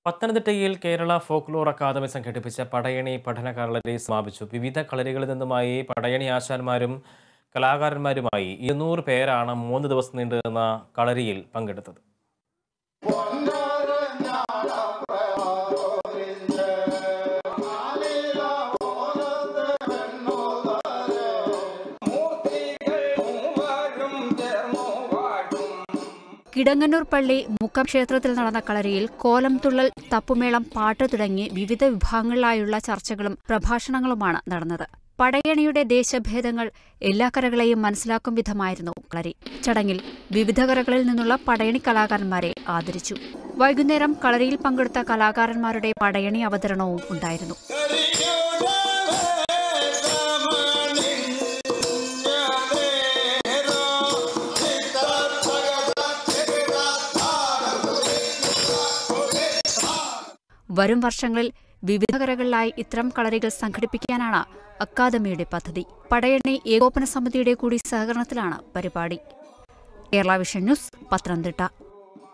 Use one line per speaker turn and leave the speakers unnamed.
പത്തനംതിട്ടയിൽ Kerala folklore academy സംഘടിപ്പിച്ച പടയണി പഠന കളരി സമാപിച്ചു വിവിധ കളരികളിൽ നിന്നുമായി പടയണി ആശാന്മാരും കലാകാരന്മാരുമായി ഇരുന്നൂറ് പേരാണ് മൂന്ന് ദിവസം നീണ്ടുനിന്ന കളരിയിൽ പങ്കെടുത്തത്
കിടങ്ങന്നൂർ പള്ളി മുക്കം ക്ഷേത്രത്തിൽ നടന്ന കളരിയിൽ കോലം തുള്ളൽ തപ്പുമേളം പാട്ട് തുടങ്ങി വിവിധ വിഭാഗങ്ങളിലായുള്ള ചർച്ചകളും പ്രഭാഷണങ്ങളുമാണ് നടന്നത് പടയണിയുടെ ദേശഭേദങ്ങൾ എല്ലാ കരകളെയും മനസ്സിലാക്കും വിധമായിരുന്നു കളരി ചടങ്ങിൽ വിവിധ കരകളിൽ നിന്നുള്ള പടയണി കലാകാരന്മാരെ ആദരിച്ചു വൈകുന്നേരം കളരിയിൽ പങ്കെടുത്ത കലാകാരന്മാരുടെ പടയണി അവതരണവും ഉണ്ടായിരുന്നു വരും വർഷങ്ങളിൽ വിവിധ കരകളിലായി ഇത്തരം കളരികൾ സംഘടിപ്പിക്കാനാണ് അക്കാദമിയുടെ പദ്ധതി പടയണി ഏകോപന സമിതിയുടെ കൂടി സഹകരണത്തിലാണ് പരിപാടി കേരള വിഷൻ ന്യൂസ് പത്തനംതിട്ട